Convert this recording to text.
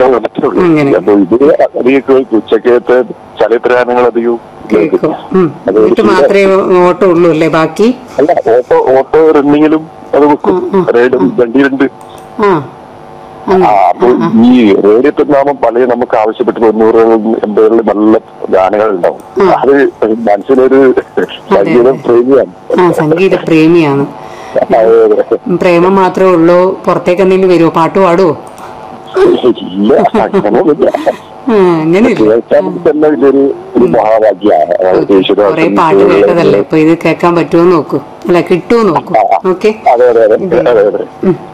അത്രേ ഉള്ളൂ. അങ്ങനെ. അപ്പൊ ഇത് അധികം കേൾക്കും ഉച്ചക്കത്തെ ചലച്ചിത്ര ഗാനങ്ങൾ അധികവും കേൾക്കും ഉം. അത് ഒരു എന്നിട്ട് മാത്രമേ ഓട്ടം ഉള്ളൂ അല്ലേ ബാക്കി അല്ല ഓട്ടോ ഓട്ടോ റണ്ണിങ്ങിലും അത് വെക്കും റേഡിയോ വണ്ടിയിലുണ്ട് ആ ആ, അപ്പൊ ഈ റേഡിയോ നാമം പല നമുക്ക് ആവശ്യപ്പെട്ട് തൊണ്ണൂറുകളിലും എൺപതുകളിലും നല്ല ഗാനങ്ങൾ ഉണ്ടാവും അത് മനസ്സിലൊരു സംഗീതം പ്രേമിയാണ് ആ സംഗീത പ്രേമിയാണ് അതെ, അതെ. പ്രേമം മാത്രമേ ഉള്ളൂ പുറത്തേക്ക് എന്തെങ്കിലും വരുമോ പാട്ട് പാടുവോ ഇല്ല അങ്ങനെയൊന്നുമില്ല ആ, അങ്ങനെയില്ല കേൾക്കാൻ തന്നെ ഇതൊരു ഒരു മഹാഭാഗ്യമാണ് അതായത് യേശുദാസൻ, കുറെ പാട്ട് കേട്ടതല്ലേ ഇപ്പൊ ഇത് കേൾക്കാൻ പറ്റുമോ നോക്കൂ അല്ല കിട്ടുമോ നോക്കൂ ഓക്കെ അതെ അതെ അതെ അതെ അതെ